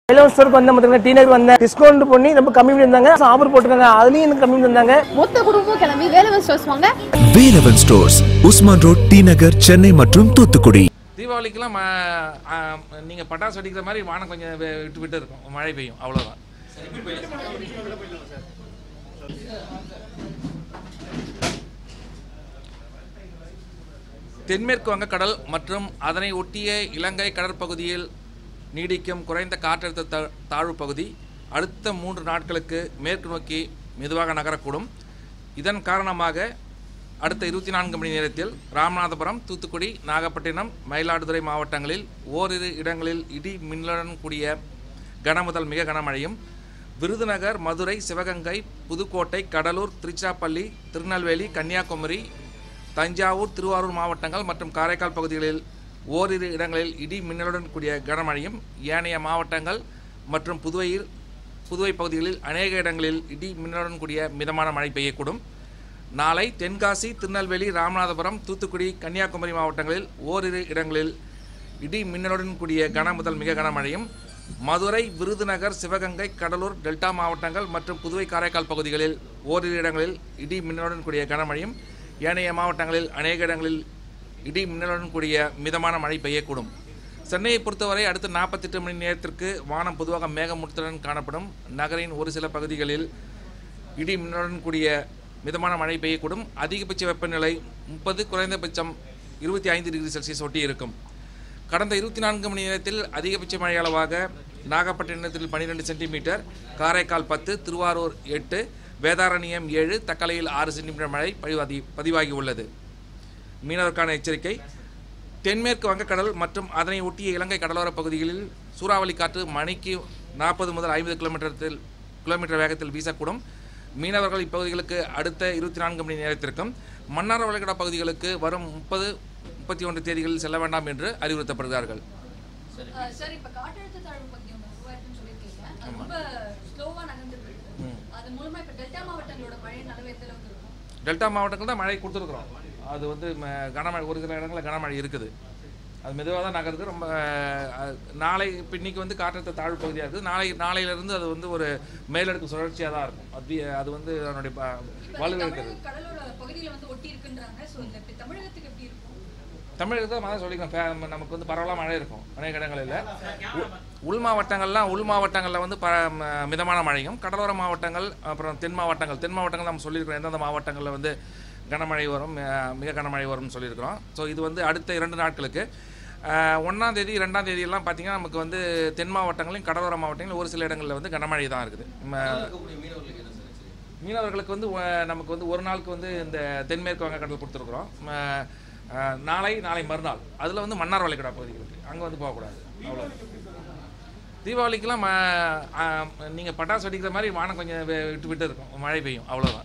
eleven ஸ்டோருக்கு வந்த பார்த்தீங்கன்னா டி நகர் வந்தேன் டிஸ்கவுண்ட் பண்ணி ரொம்ப கம்மி பண்ணியிருந்தாங்க ஆஃபர் போட்டிருக்காங்க அதுலேயும் எனக்கு கம்மி பண்ணியிருந்தாங்க மொத்த குடும்பமும் கிளம்பி வேலவன் ஸ்டோர்ஸ் வாங்க Velavan stores Usman road T Nagar Chennai மற்றும் தூத்துக்குடி தீபாவளிக்கெல்லாம் ம- ஆ, நீங்க பட்டாசு வெடிக்கிற மாதிரி வானம் கொஞ்சம் வே- விட்டு விட்டு இருக்கும் மழை பெய்யும் அவ்வளவுதான் தென்மேற்கு வங்கக்கடல் மற்றும் அதனை ஒட்டிய இலங்கை கடற்பகுதியில் நீடிக்கும் குறைந்த காற்றழுத்த தா- தாழ்வு பகுதி அடுத்த மூன்று நாட்களுக்கு மேற்கு நோக்கி மெதுவாக நகரக்கூடும் இதன் காரணமாக அடுத்த இருபத்தி நான்கு மணி நேரத்தில் ராமநாதபுரம் தூத்துக்குடி நாகப்பட்டினம் மயிலாடுதுறை மாவட்டங்களில் ஓரிரு இடங்களில் இடி மின்னலுடன் கூடிய கனமுதல் மிக கனமழையும் விருதுநகர் மதுரை சிவகங்கை புதுக்கோட்டை கடலூர் திருச்சிராப்பள்ளி திருநெல்வேலி கன்னியாகுமரி தஞ்சாவூர் திருவாரூர் மாவட்டங்கள் மற்றும் காரைக்கால் பகுதிகளில் ஓரிரு இடங்களில் இடி மின்னலுடன் கூடிய கனமழையும் ஏனைய மாவட்டங்கள் மற்றும் புதுவையில் புதுவை பகுதிகளில் அநேக இடங்களில் இடி மின்னலுடன் கூடிய மிதமான மழை பெய்யக்கூடும் நாளை தென்காசி திருநெல்வேலி ராமநாதபுரம் தூத்துக்குடி கன்னியாகுமரி மாவட்டங்களில் ஓரிரு இடங்களில் இடி மின்னலுடன் கூடிய கன முதல் மிக கனமழையும் மதுரை விருதுநகர் சிவகங்கை கடலூர் டெல்டா மாவட்டங்கள் மற்றும் புதுவை காரைக்கால் பகுதிகளில் ஓரிரு இடங்களில் இடி மின்னலுடன் கூடிய கனமழையும் ஏனைய மாவட்டங்களில் அநேக இடங்களில் இடி மின்னலுடன் கூடிய மிதமான மழை பெய்யக்கூடும் சென்னையை பொறுத்தவரை அடுத்த நாற்பத்தெட்டு மணி நேரத்திற்கு வானம் பொதுவாக மேகமூட்டத்துடன் காணப்படும் நகரின் ஒரு சில பகுதிகளில் இடி மின்னலுடன் கூடிய மிதமான மழை பெய்யக்கூடும் அதிகபட்ச வெப்பநிலை முப்பது குறைந்தபட்சம் இருபத்தி ஐந்து டிகிரி செல்சியஸ் ஒட்டி இருக்கும் கடந்த இருபத்தி நான்கு மணி நேரத்தில் அதிகபட்ச மழை அளவாக நாகப்பட்டினத்தில் பன்னிரெண்டு சென்டிமீட்டர் காரைக்கால் பத்து திருவாரூர் எட்டு வேதாரண்யம் ஏழு தக்கலையில் ஆறு சென்டிமீட்டர் மழை பதிவாகி பதிவாகி உள்ளது மீனவருக்கான எச்சரிக்கை தென்மேற்கு வங்கக்கடல் மற்றும் அதனை ஒட்டிய இலங்கை கடலோர பகுதிகளில் சூறாவளி காற்று மணிக்கு நாற்பது முதல் ஐம்பது கிலோமீட்டரில் கிலோமீட்டர் வேகத்தில் வீசக்கூடும் மீனவர்கள் இப்பகுதிகளுக்கு அடுத்த இருபத்தி நான்கு மணி நேரத்திற்கும் மன்னார் வளைகுடா பகுதிகளுக்கு வரும் முப்பது முப்பத்தி ஒன்று தேதிகளில் செல்ல வேண்டாம் என்று அறிவுறுத்தப்படுகிறார்கள் சார் இப்ப காற்றழுத்த தாழ்வு பகுதி ஒன்று உருவாயிருக்குன்னு சொல்லியிருக்கீங்க அது ரொம்ப ஸ்லோவா நகர்ந்துட்டு இருக்கு அது மூலமா இப்ப டெல்டா மாவட்டங்களோட மழை அளவு எந்த அளவுக்கு இருக்கும் டெல்டா மாவட்டங்கள் தான் மழை கொடுத்துருக்குறோம் அது வந்து ம- கனமழை ஒரு சில இடங்களில் கனமழை இருக்குது அது மெதுவாக தான் நகருது ரொம்ப அஹ், நாளை இப்போ இன்னைக்கு வந்து காற்றழுத்த தாழ்வு பகுதியாக இருக்குது நாளை நாளையிலேருந்து அது வந்து ஒரு மேலடுக்கு சுழற்சியாக தான் இருக்கும் அது அது வந்து அதனுடைய ப- இப்ப வலு தமிழக இருக்கிறது கடலோட பகுதியில வந்து ஒட்டி இருக்குன்றாங்க சோ இந்த இப்ப தமிழகத்துக்கு எப்படி இருக்கும் தமிழகத்தில் தான் சொல்லிக்கலாம் ஃபே- நமக்கு வந்து பரவலாக மழை இருக்கும் அநேக இடங்களில் உள்- உள் மாவட்டங்கள்லாம் உள் மாவட்டங்களில் வந்து ப ம- மிதமான மழையும் கடலோர மாவட்டங்கள் அப்புறம் தென் மாவட்டங்கள் தென் மாவட்டங்கள் நம்ம சொல்லியிருக்கிறோம் எந்தெந்த மாவட்டங்களில் வந்து கனமழை வரும் அஹ், மிக கனமழை வரும்னு சொல்லியிருக்கிறோம் ஸோ இது வந்து அடுத்த இரண்டு நாட்களுக்கு அஹ், ஒண்ணாம் தேதி ரெண்டாம் தேதியெல்லாம் பார்த்தீங்கன்னா நமக்கு வந்து தென் மாவட்டங்களையும் கடலோர மாவட்டங்களும் ஒரு சில இடங்களில் வந்து கனமழை தான் இருக்குது ம- மீனவர்களுக்கு வந்து அஹ், நமக்கு வந்து ஒரு நாளுக்கு வந்து இந்த தென்மேற்கு வங்கக்கடல் கொடுத்துருக்குறோம் ம- அஹ், நாளை நாளை மறுநாள் அதில் வந்து மன்னார் வளைகுடா பகுதிகளுக்கு அங்கே வந்து போகக்கூடாது அவ்வளோ தீபாவளிக்கெல்லாம் நீங்கள் பட்டாசு வெடிக்கிற மாதிரி வானம் கொஞ்சம் வே- விட்டு விட்டு இருக்கும் மழை பெய்யும் அவ்வளோதான்